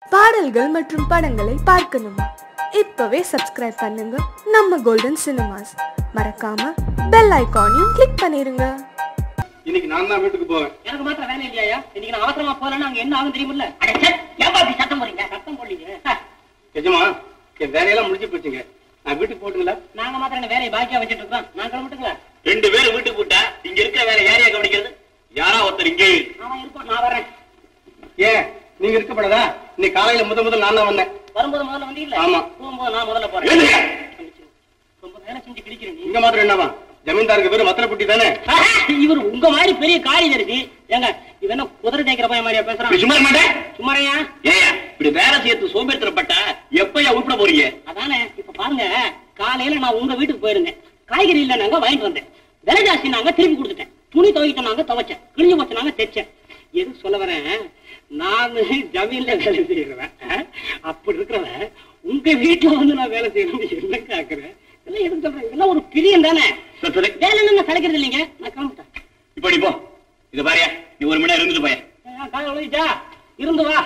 பாடல்கள் மற்றும் படங்களை பார்க்கணுமா இப்பவே சப்ஸ்கிரைப் பண்ணுங்க நம்ம கோல்டன் சினிமாஸ் மறக்காம பெல் ஐகானையும் கிளிக் பண்ணிருங்க இன்னைக்கு நான் தான் வீட்டுக்கு போவேன் எனக்கு மாத்திரம் வேலை இல்லையா இன்னைக்கு நான் அவசரமா போறேன்னா அங்க என்ன ஆகும் தெரியுமில்ல அட சே ஏன்பா அப்படி சத்தம் போறீங்க சத்தம் போடுறீங்க ஹ, எஜமா என் வேலையெல்லாம் முடிஞ்சு போச்சுங்க நான் வீட்டுக்கு போட்டுங்களா நாங்க மாத்திரம் என்ன வேலையை பாக்கியா வச்சிட்டு இருக்கோம் நான் கிளம்பிட்டுங்களா ரெண்டு பேரும் வீட்டுக்கு போட்டா இங்க இருக்கிற வேலை யாரையா கவனிக்கிறது யாரா ஒருத்தர் இங்கே இரு. அவன் இருப்போம் நான் வரேன் ஏன் நீங்க இருக்கப்படாதா இன்னைக்கு காலையில முத முதல் நான் தான் வந்தேன் வரும்போது முதல்ல வந்தீங்கல்ல ஆமா. போகும்போது நான் முதல்ல போறேன் எழுந்துங்க. ரொம்ப வேலை செஞ்சு கிழிக்கிறேன் நீ இங்க மாத்திரம் என்னவா ஜமீன்தாருக்கு பேரு மத்திரப்பட்டி தானே ஆஹா, இவர் உங்க மாதிரி பெரிய காரிதரிசி ஏங்க இவன் என்ன குதிரை தேய்க்கிற பையன் மாதிரியா நீ பேசுறான் சும்மா இருக்க மாட்டே சும்மாரையா ஏயா இப்படி வேலை செய்யறது சோம்பேறித்தனப்பட்டா எப்பயா உருப்பட போறீங்க அதானே இப்ப பாருங்க காலையில நான் உங்க வீட்டுக்கு போயிருந்தேன் காய்கறி இல்ல நாங்க வாங்கிட்டு வந்தேன் விலை ஜாஸ்தி நாங்க திருப்பி கொடுத்துட்டேன் துணி துவைக்கிட்ட நாங்க துவைச்சேன் கிழிஞ்சு போச்சு நாங்க தைச்சேன் எது சொல்ல வரேன் நான் ஜமீன்ல வேலை செய்யறவன் அஹ், அப்படி இருக்கிறவன் உங்க வீட்டுல வந்து நான் வேலை செய்யணும் என்ன காக்குறேன் இதெல்லாம் எதுக்கு சொல்றேன் இதெல்லாம் ஒரு பிரியம் தானே சரி, சரி. வேலை என்ன சளைக்கிறது இல்லைங்க நான் கிளம்பிட்டேன் இப்ப நீ போ இது பாரியா நீ ஒரு மணி நேரம் இருந்துட்டு போய அஹ், காலை ஒழிச்சா இருந்து வா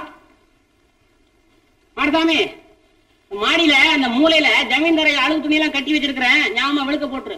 மாடசாமி மாடியில அந்த மூலையில ஜமீன்தாரை அழுகு துணி எல்லாம் கட்டி வச்சிருக்கிறேன் ஞாபகம் விழுக்க போட்டுரு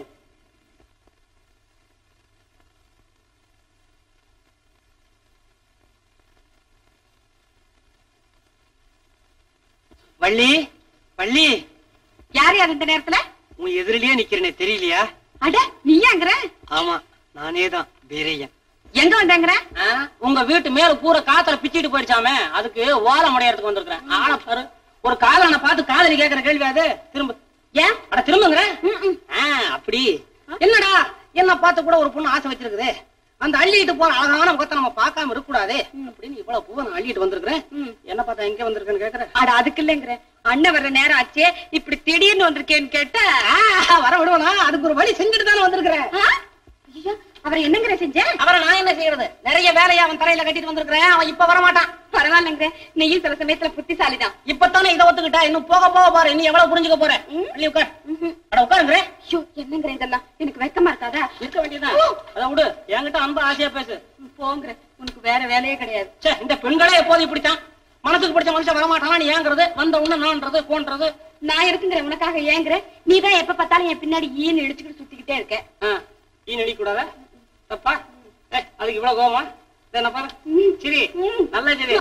வள்ளி வள்ளி யார் யார் இந்த நேரத்துல உன் எதிரிலேயே நிக்கிறேனே தெரியலையா அட நீயாங்கிற ஆமா நானே தான் வீரையன் எங்க வந்தங்கிற ஆ, உங்க வீட்டு மேல கூரை காத்துல பிச்சிட்டு போயிடுச்சாமே அதுக்கு ஓலை முடையறதுக்கு வந்திருக்கிறேன் ஆளை பாரு ஒரு காதலனை பார்த்து காதலி கேக்குற கேள்வி அது திரும்ப ஏன் அட திரும்புங்கிற ஆ, அப்படி என்னடா என்ன பார்த்து கூட ஒரு பொண்ணு ஆசை வச்சிருக்குது அந்த அள்ளிட்டு போற அழகான முகத்தை நம்ம பார்க்காம இருக்க கூடாது அப்படின்னு இவ்வளவு பூவை நான் அள்ளிட்டு வந்திருக்கிறேன் என்ன பார்த்தா எங்க வந்திருக்கேன்னு கேக்குற அட அதுக்கு இல்லைங்கிற அண்ணன் வர்ற நேரம் ஆச்சே இப்படி திடீர்னு வந்திருக்கேன்னு கேட்ட ஆ, வர விடுவனா அதுக்கு ஒரு வழி செஞ்சுட்டு தானே வந்திருக்கிறேன் ஐயோ அவரை என்னங்கிற செஞ்ச அவரை நான் என்ன செய்யறது நிறைய வேலையை அவன் தலையில கட்டிட்டு வந்திருக்கிறேன் அவன் இப்ப வர மாட்டான் பரவாயில்லைங்கிற நீயும் சில சமயத்துல புத்திசாலிதான் இப்பத்தானே இதை ஒத்துக்கிட்டா இன்னும் போக போக பாரு இன்னும் எவ்வளவு புரிஞ்சுக்க போற அள்ளி உட்கார் அட உட்காருங்கிற ஐயோ என்னங்கிற இதெல்லாம் எனக்கு வெக்கமா இருக்காதா இருக்க வேண்டியதுதான் அதை விடு என்கிட்ட அன்பா ஆசையா பேசு போங்கிற உனக்கு வேற வேலையே கிடையாது ச்சே இந்த பெண்களே எப்போதும் இப்படித்தான் மனசுக்கு பிடிச்ச மனுஷன் வரமாட்டானா நீ ஏங்கிறது வந்த உடனே நான்றது போன்றது நான் இருக்குங்கிற உனக்காக ஏங்குற நீதான் எப்ப பார்த்தாலும் என் பின்னாடி ஈன்னு இடிச்சுக்கிட்டு சுத்திக்கிட்டே இருக்க ஆ, ஈ நடிக்க கூடாதா தப்பா ஏய், அதுக்கு இவ்வளவு கோவமா இதை என்ன பாரு சரி நல்லா சரி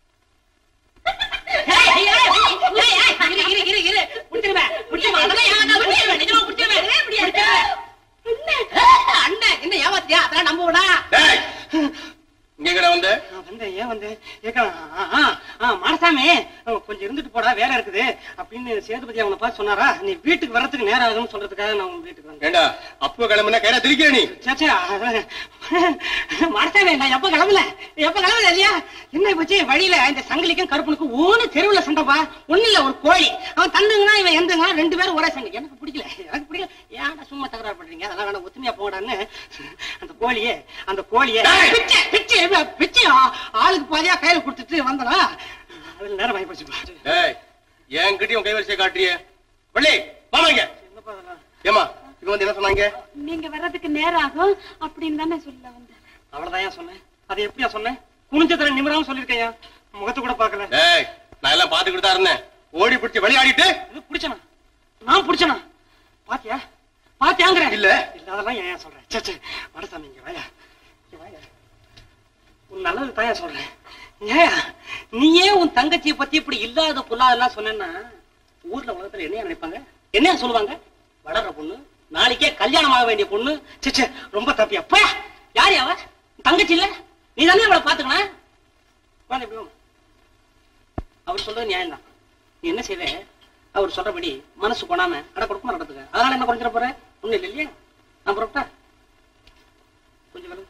ஏய், ஏய், ஏய், ஏய், ஏய், இரு, இரு, இரு, இரு. பிடிச்சிருவேன், பிடிச்சிருவேன். அதெல்லாம் ஏமாத்தா, பிடிச்சிருவேன், நிஜமா பிடிச்சிருவேன். ஏய், பிடிச்சிருவேன். ஏய், அண்ணன், என்ன ஏமாத்தியா? அதெல்லாம் நம்புவனா? டேய், இங்க எங்கடா வந்த நான் வந்தேன், ஏன் வந்தேன்? கேட்கலாம். ஆ, ஆ, ஆ, மாடசாமி, கொஞ்சம் இருந்துட்டு போடா வேலை இருக்குது அப்படின்னு சேதுபதி அவனை பார்த்து சொன்னாரா நீ வீட்டுக்கு வர்றதுக்கு நேரம் ஆகும்னு சொல்றதுக்காக நான் உன் வீட்டுக்கு வந்தேன் ஏண்டா அப்போ கிளம்புனா கைடா திரிக்கிற நீ சேச்சா மாடசாமி நான் எப்ப கிளம்பல எப்ப கிளம்பல இல்லையா என்ன போச்சு வழியில இந்த சங்கிலிக்கும் கருப்பனுக்கும் ஓனு தெருவுல சண்டைப்பா ஒண்ணு இல்ல ஒரு கோழி அவன் தந்துங்கன்னா இவன் எந்தங்க ரெண்டு பேரும் ஒரே சண்டை எனக்கு பிடிக்கல எனக்கு பிடிக்கல ஏன்டா சும்மா தகராறு பண்றீங்க அதெல்லாம் வேணா ஒத்துமையா போடான்னு அந்த கோழியே அந்த கோழியே பிச்சை பிச்சை பிச்சை ஆ- ஆளுக்கு பாதியா கையில கொடுத்துட்டு வந்தனா அதுல நேரம் ஆகி போச்சுப்பா டேய் என்கிட்டயும் கைவரிசையை காட்டுறிய வள்ளி வாங்க என்னப்பா அதெல்லாம்? ஏமா இவன் வந்து என்ன சொன்னாங்க நீங்க வர்றதுக்கு நேரம் ஆகும் அப்படின்னு தானே சொல்ல வந்தேன் அவ்வளவுதான் ஏன் சொன்னேன் அது எப்படியா சொன்னேன் குனிஞ்சத்துல நிமிராம சொல்லிருக்கேன் முகத்தை கூட பாக்கல டேய் நான் எல்லாம் பாத்துக்கிட்டு தான் இருந்தேன் ஓடி பிடிச்சி விளையாடிட்டு இது புடிச்சனா நான் புடிச்சனா பாத்தியா பாத்தியாங்கிற இல்ல. இல்ல அதெல்லாம் ஏன் சொல்றேன் சே சே வடசாமி இங்க வாயா இங்க வாயா உன் நல்லது தான் சொல்றேன் ஏன் நீயே உன் தங்கச்சியை பத்தி இப்படி இல்லாத பொல்லாதெல்லாம் சொன்னேன்னா ஊர்ல உலகத்துல என்ன நினைப்பாங்க என்ன சொல்லுவாங்க வளர்ற பொண்ணு நாளைக்கே கல்யாணம் ஆக வேண்டிய பொண்ணு சே சே ரொம்ப தப்பியா போயா யார் அவ தங்கச்சி இல்ல நீ தானே அவளை பாத்துக்கணும் வாங்க இப்படி வாங்க. அவர் சொல்றது நியாயம்தான் நீ என்ன செய்வே அவர் சொல்றபடி மனசு கொடாம அட கொடுக்குமா நடத்துக்க அதனால என்ன குறைஞ்சிட போற ஒண்ணு இல்லை இல்லையா நான் புறப்பட்டா கொஞ்சம் விலகு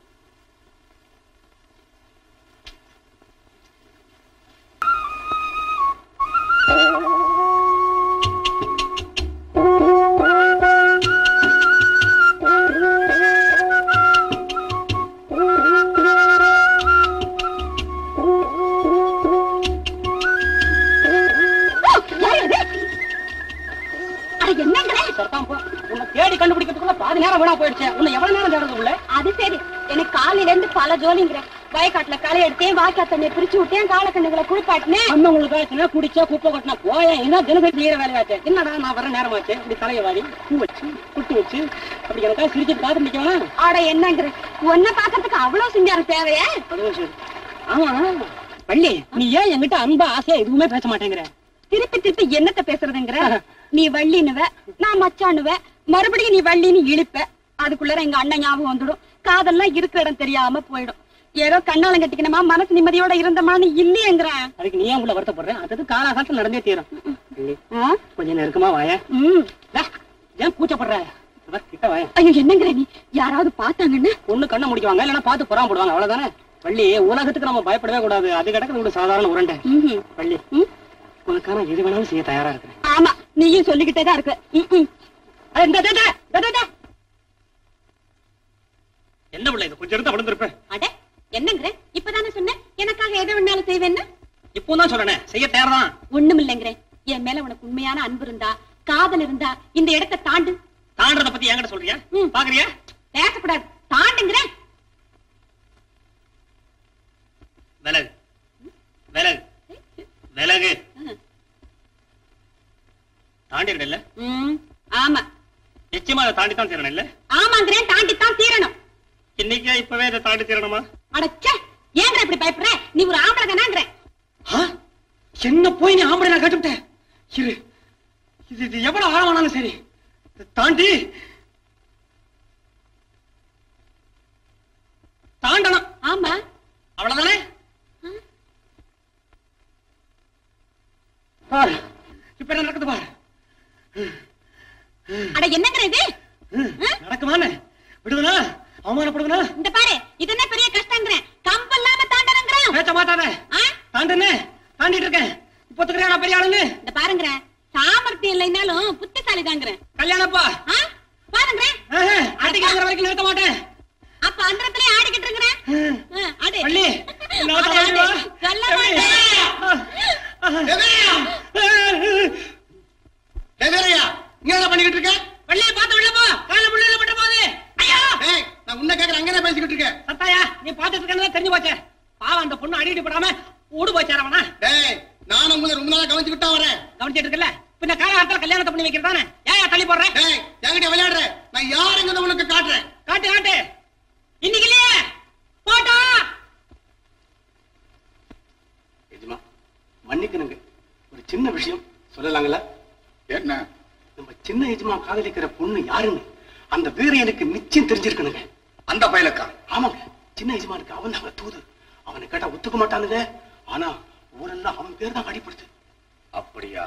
அட என்னங்கிற சரிதான் போ உன்னை தேடி கண்டுபிடிக்கிறதுக்குள்ள பாதி நேரம் வீணா போயிடுச்சு உன்னை எவ்வளவு நேரம் தேடுறது உள்ள அது சரி எனக்கு காலையில இருந்து பல ஜோலிங்கிற வயக்காட்டுல களை எடுத்தேன் வாய்க்கா தண்ணியை பிரிச்சு விட்டேன் காலக்கண்ணுகளை குளிப்பாட்டினேன் அம்மா உங்களுக்கு ஆச்சுன்னா குடிச்சா குப்பை கொட்டினா போயேன் என்ன தினசரி செய்யற வேலையாச்சு என்னடா நான் வர நேரமாச்சு இப்படி தலையை வாரி பூ வச்சு குட்டு வச்சு அப்படி எனக்கா சிரிச்சுட்டு காத்து நிக்கலாம் ஆட என்னங்கிற உன்னை பாக்குறதுக்கு அவ்வளவு சிங்காரம் தேவையே அதுவும் சரி ஆமா பள்ளி நீ ஏன் என்கிட்ட அன்பா ஆசையா எதுவுமே பேச மாட்டேங்கிற திருப்பி திருப்பி என்னத்த பேசுறதுங்கிற நீ வள்ளினுவ நான் மச்சானுவ மறுபடியும் நீ வள்ளின்னு இழுப்ப அதுக்குள்ள எங்க அண்ணன் ஞாபகம் வந்துடும் காதெல்லாம் இருக்கிற இடம் தெரியாம போயிடும் ஏதோ கண்ணாலம் கட்டிக்கணுமா மனசு நிம்மதியோட இருந்தமான்னு இல்லையேங்கிறேன் அதுக்கு நீ ஏன் உள்ள வருத்தப்படுற அது காலாகாலத்துல நடந்தே தீரும் பள்ளி, ஆ? கொஞ்சம் நெருக்கமா வாய ம். ஏன் கூச்சப்படுற இவ கிட்ட வாய ஐயோ என்னங்கிற நீ யாராவது பார்த்தாங்கன்னு ஒண்ணு கண்ணை முடிக்குவாங்க இல்லைன்னா பார்த்து புறாம போடுவாங்க அவ்வளவுதானே பள்ளி உலகத்துக்கு நம்ம பயப்படவே கூடாது அது கிடக்குது ஒரு சாதாரண உருண்டை ம்ஹும். பள்ளி ம். உனக்கான எது வேணாலும் செய்ய தயாரா இருக்கிறேன் ஆமா நீயும் சொல்லிக்கிட்டே தான் இருக்க ம், ம். அட, இந்த, இந்த, இந்த, இந்த, இந்த. என்ன பிள்ளை இது கொஞ்சம் இருந்தா விழுந்திருப்பேன் அட என்னங்கிற இப்பதானே சொன்னேன் எனக்காக எதை வேணாலும் செய்வேன்னு இப்போ தான் சொல்றேன் செய்ய தயார்தான் ஒண்ணும் இல்லைங்கிறேன் என் மேல உனக்கு உண்மையான அன்பு இருந்தா காதல் இருந்தா இந்த இடத்தை தாண்டு தாண்டறத பத்தி என்கிட்ட சொல்றியா ம். பாக்குறியா பேசக்கூடாது தாண்டுங்கிறேன் விலகு விலகு விலகு தாண்டிடல ம், ஆமா நிச்சயமா அதை தாண்டி தான் தீரணும் இல்ல ஆமாங்கிறேன் தாண்டித்தான் தீரணும் இன்னைக்கு இப்பவே இதை தாண்டி தீரணுமா அடச்சே ஏங்கிற இப்படி பயப்படுற நீ ஒரு ஆம்பளை தானாங்கிற ஆ? என்ன போய் நீ ஆம்பளை நான் கட்டுவிட்டேன் இரு இது இது எவ்வளவு ஆழமானாலும் சரி இதை தாண்டி தாண்டணும் ஆமா அவ்வளவுதானே பாரு இப்ப என்ன நடக்குது பாரு அட என்னங்கிற இது நடக்குமான்னு விடுவனா அவமானப்படுவனா இந்த பாரு இது என்ன பெரிய கஷ்டங்கிறேன் கம்பல்லாம தாண்டணுங்கிறேன் பேச மாட்டானே ஆ? தாண்டுன்னு தாண்டிட்டு இருக்கேன் இப்போ ஒத்துக்கிறியா பெரிய ஆளுன்னு இந்த பாருங்கிற சாமர்த்தியம் இல்லைனாலும் புத்திசாலி தாங்கிறேன் கல்யாணப்பா பாருங்கிறேன் அடிக்கிற வரைக்கும் நிறுத்த மாட்டேன் அப்ப அந்த இடத்துல ஆடிக்கிட்டு இருக்கிறேன் ஆ, ஆடு. பள்ளி நான் ஆடு, தலைவி வா. ஆடு. சொல்ல எப்படி? தேவையா நீ என்ன பண்ணிக்கிட்டு இருக்க பள்ளியை பார்த்து உள்ள போ கால முள்ள பட்ட போது ஐயா ஏய் நான் உன்ன கேக்குற அங்கே பேசிக்கிட்டு இருக்கேன் சத்தாயா நீ பார்த்துட்டு இருக்கேன்னு தெரிஞ்சு போச்சே பாவம் அந்த பொண்ணு அடிட்டு போடாம ஓடு போச்சாரவனா டேய் நானும் உங்களை ரொம்ப நாளா கவனிச்சுக்கிட்டு தான் வரேன் கவனிச்சிட்டு இருக்கல பின்ன காலகாலத்துல கல்யாணத்தை பண்ணி வைக்கிறதானே ஏன் தள்ளி போடுறேன் டேய் என்கிட்ட விளையாடுற நான் யாருங்கிறத உனக்கு காட்டுறேன் காட்டு காட்டு இன்னைக்கு இல்லையே போட்டா எஜமா மன்னிக்கணுங்க ஒரு சின்ன விஷயம் சொல்லலாங்களா என்ன நம்ம சின்ன எஜமா காதலிக்கிற பொண்ணு யாருன்னு அந்த வீரையனுக்கு நிச்சயம் தெரிஞ்சிருக்கணுங்க அந்த பயலுக்கா ஆமாங்க சின்ன எஜமானுக்கு அவன் தாங்க தூது அவனை கேட்டா ஒத்துக்க மாட்டானுங்க ஆனா ஊரெல்லாம் அவன் பேர் தான் அடிப்படுது அப்படியா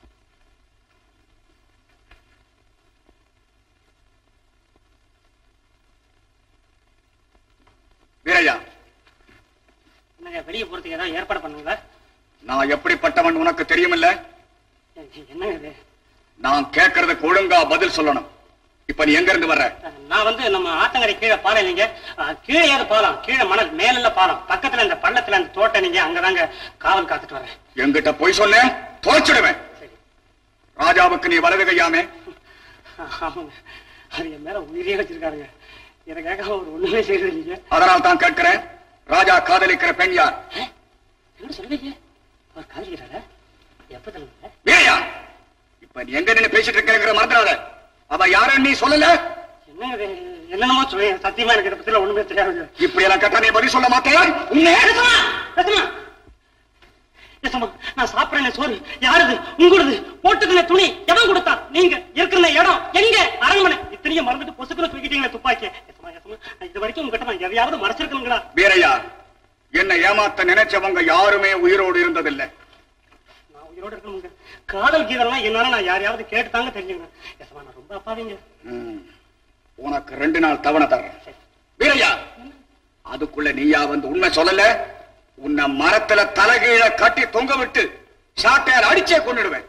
வீரையா என்னங்க வெளியே போறதுக்கு ஏதாவது ஏற்பாடு பண்ணுங்களா நான் எப்படிப்பட்டவன் உனக்கு தெரியுமில்ல என்னங்க இது நான் கேட்கறதுக்கு ஒழுங்கா பதில் சொல்லணும் இப்ப நீ எங்க இருந்து வர்ற நான் வந்து நம்ம ஆத்தங்கரை கீழே பாலம் இல்லைங்க அஹ், கீழே ஏது பாலம் கீழே மணல் மேல பாலம் பக்கத்துல இந்த பள்ளத்துல இந்த தோட்டம் நீங்க அங்கதாங்க காவல் காத்துட்டு வரேன் என்கிட்ட போய் சொன்னேன் தோச்சிடுவேன் ராஜாவுக்கு நீ வலது கையாமே ஆமாங்க அது என் மேல உயிரே வச்சிருக்காருங்க எனக்காக அவர் ஒண்ணுமே செய்யறது இல்லைங்க அதனால் தான் கேட்கிறேன் ராஜா காதலிக்கிற பெண் யார் என்ன சொல்றீங்க அவர் காதலிக்கிறாரா எப்ப சொல்லுங்க வீரையா இப்ப நீ எங்க நின்னு பேசிட்டு இருக்கிற மறந்துடாத அவ யாருன்னு நீ சொல்லல என்னங்க இது? என்னென்னமோ சொல்லுங்க சத்தியமா எனக்கு இதை பத்தில ஒண்ணுமே தெரியாதுங்க இப்படி எல்லாம் கேட்டா நீ பதில் சொல்ல மாட்டேன் உன்னை பேசுமா பேசுமா பேசுமா நான் சாப்பிடுறேன் சோறு யாருது உங்களுது போட்டுக்கிற துணி எவன் கொடுத்தா நீங்க இருக்கிற இடம் எங்க அரண்மனை இத்தனையும் மறந்துட்டு பொசுக்குல தூக்கிட்டீங்களே துப்பாக்கி எசமா எசமா இது வரைக்கும் உங்ககிட்ட நான் எதையாவது மறைச்சிருக்கணுங்களா வீரையா என்னை ஏமாத்த நினைச்சவங்க யாருமே உயிரோடு இருந்ததில்லை நான் உயிரோட இருக்கணுங்க காதல் கீதம்லாம் என்னால நான் யாரையாவது கேட்டுதாங்க தெரிஞ்சுங்க எசமா நான் ரொம்ப அப்பாவிங்க ம். உனக்கு ரெண்டு நாள் தவணை தர்றேன் வீரையா அதுக்குள்ள நீயா வந்து உண்மை சொல்லல உன்னை மரத்துல தலைகீழ கட்டி தொங்க விட்டு சாட்டையால் அடிச்சே கொண்டுடுவேன்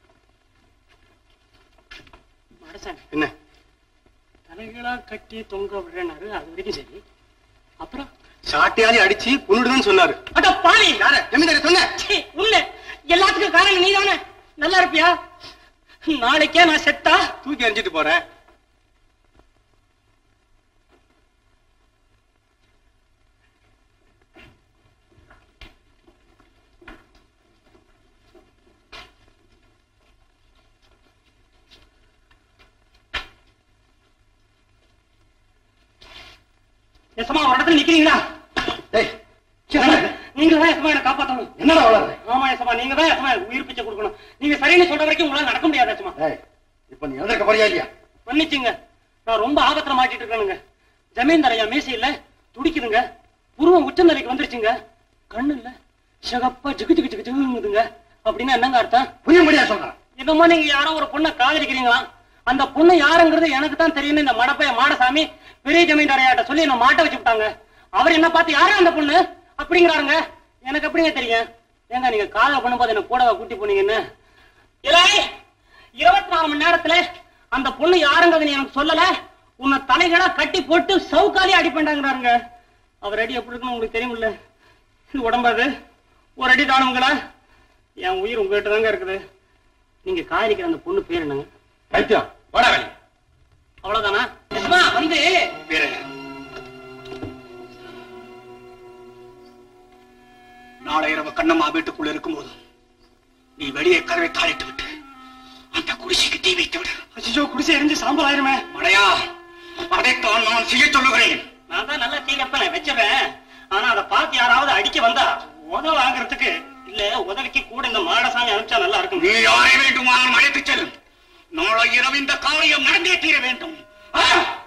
மடசாமி என்ன தலைகளா கட்டி தொங்க விடுறேனாரு அது வரைக்கும் சரி அப்புறம் சாட்டையாலே அடிச்சு கொன்னுடுன்னு சொன்னாரு அட பாவி யார ஜமீன்தாரி சொன்ன சீ, உள்ள எல்லாத்துக்கும் காரணம் நீதானே நல்லா இருப்பியா நாளைக்கே நான் செத்தா தூக்கி எறிஞ்சிட்டு போறேன் இடத்துல நிக்கிறீங்களா டேய், நீங்க தான் எசமா என்ன காப்பாத்தணும் என்னடா வளர்ற ஆமா எசமா நீங்க தான் எசமா உயிர் பிச்சை கொடுக்கணும் நீங்க சரின்னு சொல்ற வரைக்கும் உங்களால நடக்க முடியாது எசமா டேய், இப்ப நீ எழுந்திருக்க போறியா இல்லையா மன்னிச்சுங்க நான் ரொம்ப ஆபத்துல மாட்டிட்டு இருக்கேனுங்க ஜமீன்தார் ஐயா மீசை இல்ல துடிக்குதுங்க புருவம் உச்ச நிலைக்கு வந்துருச்சுங்க கண்ணு இல்ல சிகப்பா ஜிகு ஜிகு ஜிகு ஜிகுங்குதுங்க அப்படின்னா என்னங்க அர்த்தம் புரியும்படியா சொல்றேன் என்னமோ நீங்க யாரோ ஒரு பொண்ணை காதலிக்கிறீங்களா அந்த பொண்ணு யாருங்கிறது எனக்கு தான் தெரியும் இந்த மடப்பைய மாடசாமி பெரிய ஜமீன்தாரையாட்ட சொல்லி என்ன மாட்ட வச்சு விட்டாங்க அவர் என்ன பார்த்து யாரா அந்த பொண்ணு அப்படிங்கிறாருங்க எனக்கு எப்படிங்க தெரியும் ஏங்க நீங்க காதல் பண்ணும்போது என்ன கூடவா கூட்டி போனீங்கன்னு இல்லை இருபத்தி நாலு மணி நேரத்துல அந்த பொண்ணு யாருங்கிறது நீ எனக்கு சொல்லல உன்னை தலைகளா கட்டி போட்டு சவுக்காலே அடிப்பேண்டாங்கிறாருங்க அவர் அடி எப்படி இருக்குன்னு உங்களுக்கு தெரியுமில்ல இது உடம்பாது ஒரு அடி தானுங்களா என் உயிர் உங்ககிட்ட தாங்க இருக்குது நீங்க காதலிக்கிற அந்த பொண்ணு பேர் என்னங்க பைத்தியம் வாடா வெளிய அவ்வளவுதானா எஸ்மா, வந்து வீரய்யா நாளை இரவு கண்ணம்மா வீட்டுக்குள்ள இருக்கும்போது நீ வெளியே கதவை தாளிட்டு விட்டு அந்த குடிசைக்கு தீ வைத்து விடு அச்சோ குடிசை எரிஞ்சு சாம்பல் ஆயிருமே மடையா அதைத்தான் நான் செய்ய சொல்லுகிறேன் நான் தான் நல்லா தீ வைப்பேன் வச்சிடுறேன் ஆனா அதை பார்த்து யாராவது அடிக்க வந்தா உதவ வாங்குறதுக்கு இல்ல உதவிக்கு கூட இந்த மாடசாமி அனுப்பிச்சா நல்லா இருக்கும் நீ யாரை வேண்டுமானாலும் அழைத்துச் செல் நாளை இரவு இந்த காரியம் நடந்தே தீர வேண்டும் ஆ!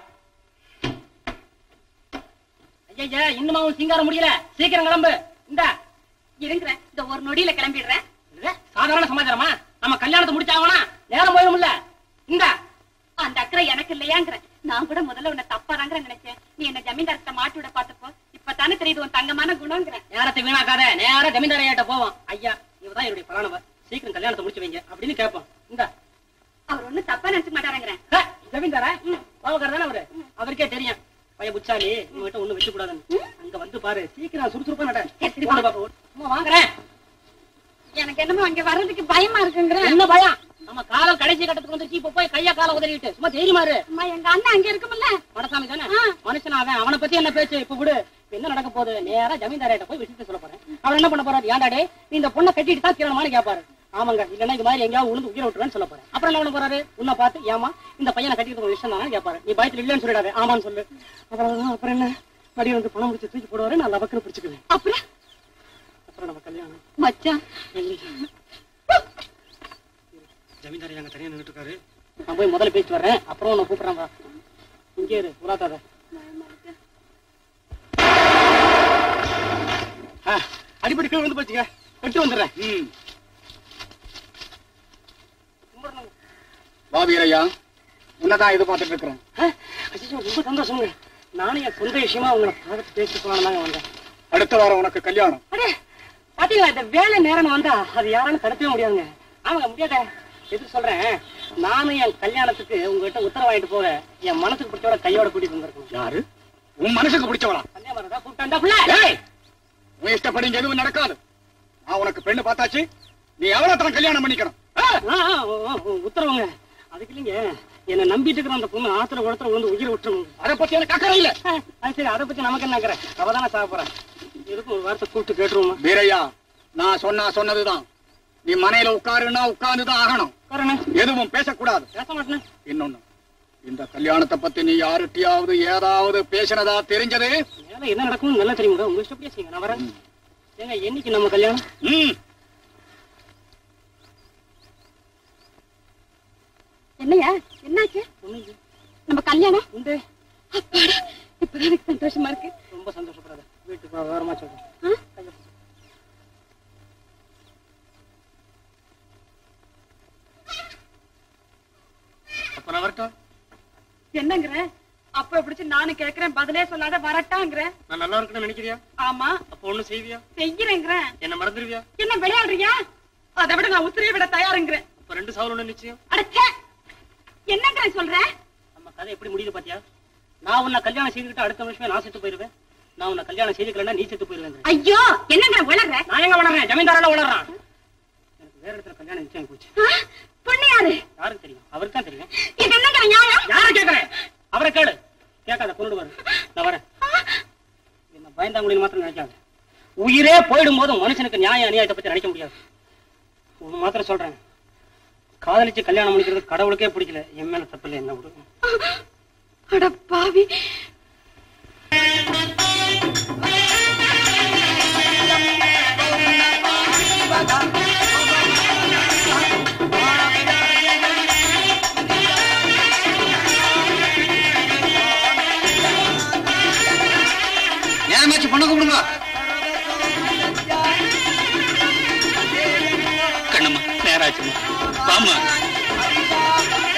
ஐயா இன்னுமா உன் சிங்காரம் முடியல சீக்கிரம் கிளம்பு இந்த இருங்கிறேன் இந்த ஒரு நொடியில கிளம்பிடுறேன் சாதாரண சமாச்சாரமா நம்ம கல்யாணத்தை முடிச்சாங்கன்னா நேரம் போயிடும்ல இந்த அந்த அக்கறை எனக்கு இல்லையாங்கிறேன் நான் கூட முதல்ல உன்னை தப்பாதாங்கிற நினைச்சேன் நீ என்ன ஜமீன்தாரத்தை மாட்டி விட பார்த்தப்போ இப்பதானே தெரியுது உன் தங்கமான குணங்கிறேன் நேரத்தை வீணாக்காத நேரா ஜமீன்தாரையாட்ட போவோம் ஐயா இவதான் என்னுடைய பலானவ சீக்கிரம் கல்யாணத்தை முடிச்சு வைங்க அப்படின்னு கேட்போம் இந்த அவர் ஒண்ணும் தப்பா நினைச்சுக்க மாட்டாருங்கிறேன் ஹே, ஜமீன்தாரா பாவக்காரர் தானே அவரு அவருக்கே தெரியும் பைய புச்சாலி உங்ககிட்ட ஒண்ணு வச்சு கூடாதுன்னு அங்க வந்து பாரு சீக்கிரம் சுறுசுறுப்பா நட சரி, ஓடு பாப்பா, ஓடு. அம்மா வாங்குறேன் எனக்கு என்னமோ அங்க வர்றதுக்கு பயமா இருக்குங்கிறேன் என்ன பயம் நம்ம காலம் கடைசி கட்டத்துக்கு வந்துருச்சு இப்ப போய் கையா கால உதறிட்டு சும்மா தைரியமா இரு அம்மா எங்க அண்ணன் அங்க இருக்குமில்ல மடசாமி தானே மனுஷன் அவன் அவனை பத்தி என்ன பேச்சு இப்ப விடு இப்ப என்ன நடக்க போகுது நேரா ஜமீன்தாரிட்ட போய் விஷயத்தை சொல்ல போறேன் அவர் என்ன பண்ண போறாரு ஏன்டாடே நீ இந்த பொண்ணை கட்டிட்டு தான் தீரணுமான்னு கேட்பாரு ஆமாங்க இல்லன்னா இது மாதிரி எங்கேயாவது உளுந்து உயிரை விட்டுருவேன்னு சொல்ல போறேன் அப்புறம் என்ன பண்ண போறாரு உன்னை பார்த்து ஏமா இந்த பையனை கட்டிட்டு ஒரு விஷயம் தானே கேட்பாரு நீ பயத்துல இல்லைன்னு சொல்லிடாத ஆமான்னு சொல்லு அப்புறம் அப்புறம் என்ன மடியை வந்து பணம் முடிச்சு தூக்கி போடுவாரு நான் லவக்குன்னு பிடிச்சுக்குவேன் அப்புறம் அப்புறம் நம்ம கல்யாணம் மச்சான் ஜமீன்தாரி அங்க தனியா நின்றுட்டு இருக்காரு நான் போய் முதல்ல பேசிட்டு வர்றேன் அப்புறம் உன்னை கூப்பிடுறேன் வா இங்கே இரு புறாத்தாத அடிப்படி கீழே வந்து போச்சுங்க வெட்டு வந்துடுறேன் ம். வா வீரையா உன்னதான் இது பார்த்துட்டு இருக்கிறேன் அச்சோ ரொம்ப சந்தோஷங்க நானும் என் சொந்த விஷயமா உங்களை பார்த்து பேசி போலான்னு தாங்க வந்தேன் அடுத்த வாரம் உனக்கு கல்யாணம் அடே பாத்தீங்களா இந்த வேலை நேரம் வந்தா அது யாராலும் தடுக்கவே முடியாதுங்க ஆமாங்க முடியாத எதுக்கு சொல்றேன் நானும் என் கல்யாணத்துக்கு உங்ககிட்ட உத்தரவு வாங்கிட்டு போக என் மனசுக்கு பிடிச்சோட கையோட கூட்டிட்டு வந்திருக்கணும் யாரு உன் மனசுக்கு பிடிச்சவளா கல்யாணம் கூப்பிட்டா புள்ள ஏய் உன் இஷ்டப்படி இங்க எதுவும் நடக்காது நான் உனக்கு பெண்ணு பார்த்தாச்சு நீ எவ்வளவு தான் கல்யாணம் பண்ணிக்கணும் ஆ? ஆ, ஆ, ஆ, ஆ, உத்தரவுங்க அதுக்கு இல்லைங்க என்ன நம்பிட்டு இருக்கிற அந்த பொண்ணு ஆத்திர குளத்துல வந்து உயிரை விட்டுறணும் அதை பத்தி எனக்கு அக்கறை இல்ல ஆ, அது சரி அதை பத்தி நமக்கு என்னங்கிற அவ தானே சாக போறேன் எதுக்கும் ஒரு வார்த்தை கூப்பிட்டு கேட்டுருவோமா வீரையா நான் சொன்னா சொன்னதுதான் நீ மனையில உட்காருன்னா உட்கார்ந்துதான் ஆகணும் காரணம் எதுவும் பேசக்கூடாது பேச மாட்டேன் இன்னொன்னு இந்த கல்யாணத்தை பத்தி நீ யாருட்டியாவது ஏதாவது பேசினதா தெரிஞ்சது மேல என்ன நடக்கும்னு நல்லா தெரியுங்க உங்க இஷ்டப்படியே செய்யுங்க நான் வரேன் ஏங்க என்னைக்கு நம்ம கல்யாணம் ம் என்னையா என்னாச்சு ஒண்ணு இல்ல. நம்ம கல்யாணம் உண்டு அப்பாடா, இப்பதான் எனக்கு சந்தோஷமா இருக்கு ரொம்ப சந்தோஷப்படாத வீட்டுக்கு வா, விவரமா சொல்றேன் ஆ? அப்ப நான் வரட்டும் என்னங்கிற அப்ப பிடிச்சு நானும் கேக்குறேன் பதிலே சொல்லாத வரட்டாங்கிற நான் நல்லா இருக்கணும்னு நினைக்கிறியா ஆமா அப்ப ஒண்ணு செய்வியா செய்யறேங்கிற என்ன மறந்துடுவியா என்ன விளையாடுறியா அதை விட நான் உத்திரைய விட தயாருங்கிறேன் அப்ப ரெண்டு சாவல் ஒண்ணு நிச்சயம் அடச்சே என்னங்கிற சொல்ற நம்ம கதை எப்படி முடியுது பாத்தியா நான் உன்னை கல்யாணம் செய்துக்கிட்டு அடுத்த நிமிஷமே நான் செத்து போயிருவேன் நான் உன்னை கல்யாணம் செய்துக்கலன்னா நீ செத்து போயிருவேன் ஐயோ என்னங்கிற உலக நான் எங்க வளர்றேன் ஜமீன்தாரால வளர்றான் எனக்கு வேற இடத்துல கல்யாணம் நிச்சயம் போச்சு பொண்ணு யாரு யாருக்கு தெரியும் அவருக்கு தான் தெரியும் இது என்னங்கிற நியாயம் யார கேக்குறேன் அவரை கேளு கேட்காத கொண்டு வர நான் வரேன் என்ன பயந்தாங்குடின்னு மாத்திரம் நினைக்காத உயிரே போயிடும் போது மனுஷனுக்கு நியாய அநியாயத்தை பத்தி நினைக்க முடியாது ஒண்ணு மாத்திரம் சொல்றேன் காதலிச்சு கல்யாணம் பண்ணிக்கிறது கடவுளுக்கே பிடிக்கல என் மேல தப்பு இல்லை என்ன விடு அட பாவி தயாராச்சுமா வாமா